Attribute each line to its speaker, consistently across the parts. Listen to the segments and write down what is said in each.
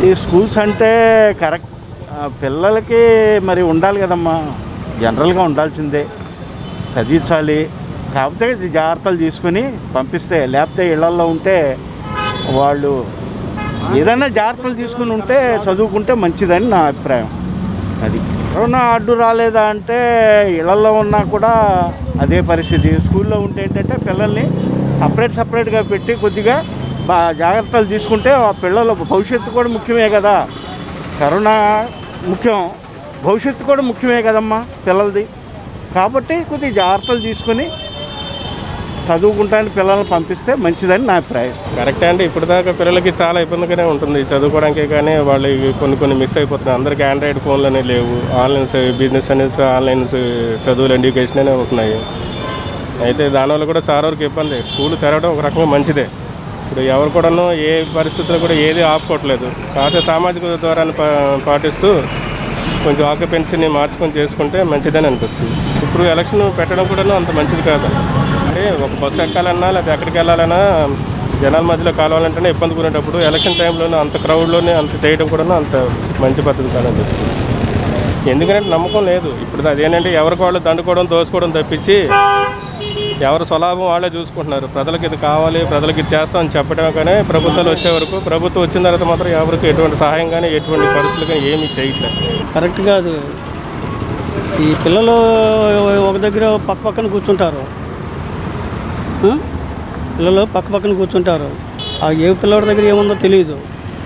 Speaker 1: ఈ స్కూల్స్ అంటే కరెక్ట్ ఆ, పిల్లలకి మరి ఉండాలి కదమ్మా జనరల్గా ఉండాల్సిందే చదివించాలి కాకపోతే ఇది జాగ్రత్తలు తీసుకుని పంపిస్తే లేకపోతే ఇళ్లల్లో ఉంటే వాళ్ళు ఏదైనా జాగ్రత్తలు తీసుకుని ఉంటే చదువుకుంటే మంచిదని నా అభిప్రాయం అది కరోనా అడ్డు రాలేదా అంటే ఇళ్లలో ఉన్నా కూడా అదే పరిస్థితి స్కూల్లో ఉంటే ఏంటంటే పిల్లల్ని సపరేట్ సపరేట్గా పెట్టి కొద్దిగా బా జాగ్రత్తలు తీసుకుంటే ఆ పిల్లల భవిష్యత్తు కూడా ముఖ్యమే కదా కరోనా ముఖ్యం భవిష్యత్తు కూడా ముఖ్యమే కదమ్మా పిల్లలది కాబట్టి కొద్దిగా జాగ్రత్తలు తీసుకొని చదువుకుంటానికి పిల్లల్ని పంపిస్తే మంచిదని నా అభిప్రాయం
Speaker 2: కరెక్టే అంటే ఇప్పటిదాకా పిల్లలకి చాలా ఇబ్బందిగానే ఉంటుంది చదువుకోవడానికే కానీ వాళ్ళు ఇవి కొన్ని కొన్ని మిస్ అయిపోతున్నాయి అందరికీ ఆండ్రాయిడ్ ఫోన్లు అనేవి లేవు ఆన్లైన్ స- బిజినెస్ అనేది ఆన్లైన్ స- చదువులు ఎడ్యుకేషన్ అనే ఉంటున్నాయి అయితే దానివల్ల కూడా చాలా వరకు ఇబ్బంది స్కూల్ తెరవడం ఒక రకంగా మంచిదే ఇప్పుడు ఎవరు కూడాను ఏ పరిస్థితుల్లో కూడా ఏది ఆపుకోవట్లేదు కాకపోతే సామాజిక దూరాన్ని పా పాటిస్తూ కొంచెం ఆక్యుపెన్సీని మార్చుకొని చేసుకుంటే మంచిదని అనిపిస్తుంది ఇప్పుడు ఎలక్షన్ పెట్టడం కూడా అంత మంచిది కాదు అంటే ఒక బస్సు ఎక్కాలన్నా లేదా ఎక్కడికి వెళ్ళాలన్నా జనాల మధ్యలో కావాలంటేనే ఇబ్బంది పడేటప్పుడు ఎలక్షన్ టైంలోనే అంత క్రౌడ్లోనే అంత చేయడం కూడా అంత మంచి పద్ధతి కాదనిపిస్తుంది ఎందుకంటే నమ్మకం లేదు ఇప్పుడు అదేంటంటే ఎవరికి వాళ్ళు దండుకోవడం దోసుకోవడం తప్పించి ఎవరు స్వలాభం వాళ్ళే చూసుకుంటున్నారు ప్రజలకు ఇది కావాలి ప్రజలకు ఇది చేస్తామని చెప్పడం కానీ ప్రభుత్వాలు వచ్చే వరకు ప్రభుత్వం వచ్చిన తర్వాత మాత్రం ఎవరికి ఎటువంటి సహాయం కానీ ఎటువంటి ఖర్చులు కానీ ఏమీ చేయట్లేదు
Speaker 3: కరెక్ట్ కాదు ఈ పిల్లలు ఒక దగ్గర పక్క పక్కన కూర్చుంటారు ఆ? పిల్లలు పక్క పక్కన కూర్చుంటారు ఆ ఏ పిల్లడి దగ్గర ఏముందో తెలియదు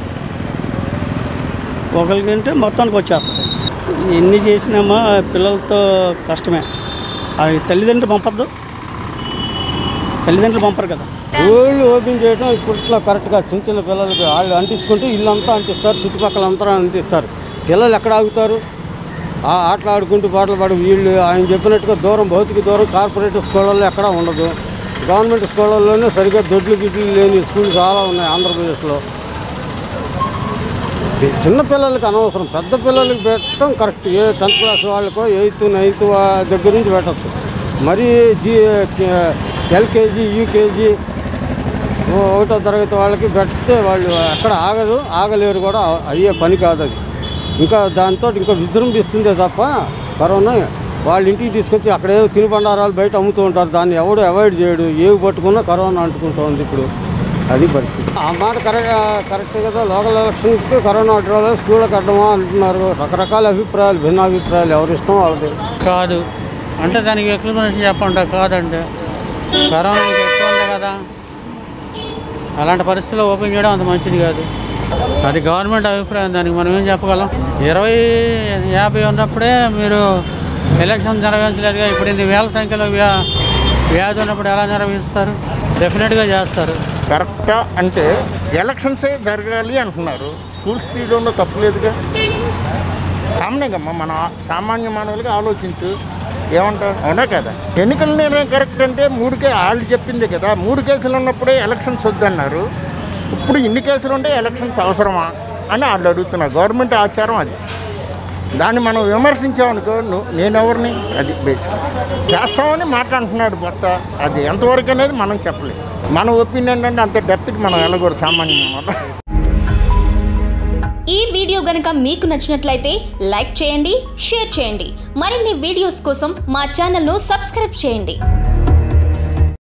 Speaker 3: ఒకరికంటే మొత్తానికి వచ్చేస్తుంది ఎన్ని చేసినామా పిల్లలతో కష్టమే అది తల్లిదండ్రులు పంపద్దు తల్లిదండ్రులు పంపరు కదా
Speaker 4: స్కూళ్ళు ఓపెన్ చేయడం ఇప్పట్లో కరెక్ట్గా చిన్న చిన్న పిల్లలకి వాళ్ళు అంటించుకుంటూ ఇల్లంతా అంటిస్తారు చుట్టుపక్కల అంతా అంటిస్తారు పిల్లలు ఎక్కడ ఆగుతారు ఆ ఆటలు ఆడుకుంటూ పాటలు పాడు వీళ్ళు ఆయన చెప్పినట్టుగా దూరం భౌతిక దూరం కార్పొరేట్ స్కూళ్ళల్లో ఎక్కడా ఉండదు గవర్నమెంట్ స్కూళ్ళల్లోనే సరిగ్గా దొడ్లు గిడ్లు లేని స్కూళ్ళు చాలా ఉన్నాయి ఆంధ్రప్రదేశ్లో చి- చిన్న పిల్లలకి అనవసరం పెద్ద పిల్లలకి పెట్టడం కరెక్ట్ ఏ టెన్త్ క్లాస్ వాళ్ళకో ఎయిత్ నైన్త్ వా- దగ్గర నుంచి పెట్టచ్చు మరి జీ ఎల్కేజీ యూకేజీ ఒకటో తరగతి వాళ్ళకి పెడితే వాళ్ళు ఎక్కడ ఆగదు ఆగలేరు కూడా అయ్యే పని కాదు అది ఇంకా దాంతో ఇంకా విజృంభిస్తుందే తప్ప కరోనా వాళ్ళ ఇంటికి తీసుకొచ్చి అక్కడ ఏదో తినుబండారాలు బయట అమ్ముతూ ఉంటారు దాన్ని ఎవడు అవాయిడ్ చేయడు ఏవి పట్టుకున్నా కరోనా అంటుకుంటోంది ఇప్పుడు అది పరిస్థితి ఆ మాట కరెక్ట్ కరెక్ట్ కదా లోకల్ ఎలక్షన్స్కి కరోనా అడ్డు రాలేదు స్కూళ్ళకి అడ్డమా అంటున్నారు రకరకాల అభిప్రాయాలు భిన్న అభిప్రాయాలు ఎవరి ఇష్టం వాళ్ళది
Speaker 5: కాదు అంటే దానికి ఎక్స్ప్లెనేషన్ చెప్పండి కాదంటే కరోనా ఇంకా ఎక్కువ ఉంది కదా అలాంటి పరిస్థితుల్లో ఓపెన్ చేయడం అంత మంచిది కాదు అది గవర్నమెంట్ అభిప్రాయం దానికి మనం ఏం చెప్పగలం ఇరవై యాభై ఉన్నప్పుడే మీరు ఎలక్షన్ నిర్వహించలేదుగా ఇప్పుడు ఇన్ని వేల సంఖ్యలో వ్యా వ్యాధి ఉన్నప్పుడు ఎలా నిర్వహిస్తారు డెఫినెట్గా చేస్తారు
Speaker 1: కరెక్టా అంటే ఎలక్షన్సే జరగాలి అంటున్నారు స్కూల్స్ తీయడంలో తప్పులేదుగా కామనేగమ్మా మన సామాన్య మానవులుగా ఆలోచించు ఏమంటారు అవునా కదా ఎన్నికల నిర్ణయం కరెక్ట్ అంటే మూడు కే వాళ్ళు చెప్పిందే కదా మూడు కేసులు ఉన్నప్పుడే ఎలక్షన్స్ వద్దన్నారు ఇప్పుడు ఇన్ని కేసులు ఉంటే ఎలక్షన్స్ అవసరమా అని వాళ్ళు అడుగుతున్నారు గవర్నమెంట్ ఆచారం అది దాన్ని మనం విమర్శించామనుకో నువ్వు నేనెవరిని అది బేసిక్ చేస్తామని మాట్లాడుతున్నాడు బొత్స అది ఎంతవరకు అనేది మనం చెప్పలేము మన ఒపీనియన్ అంటే అంత డెప్త్కి మనం వెళ్ళకూడదు సామాన్యం అన్నమాట
Speaker 6: ఈ వీడియో గనుక మీకు నచ్చినట్లయితే లైక్ చేయండి షేర్ చేయండి మరిన్ని వీడియోస్ కోసం మా ఛానల్ను సబ్స్క్రైబ్ చేయండి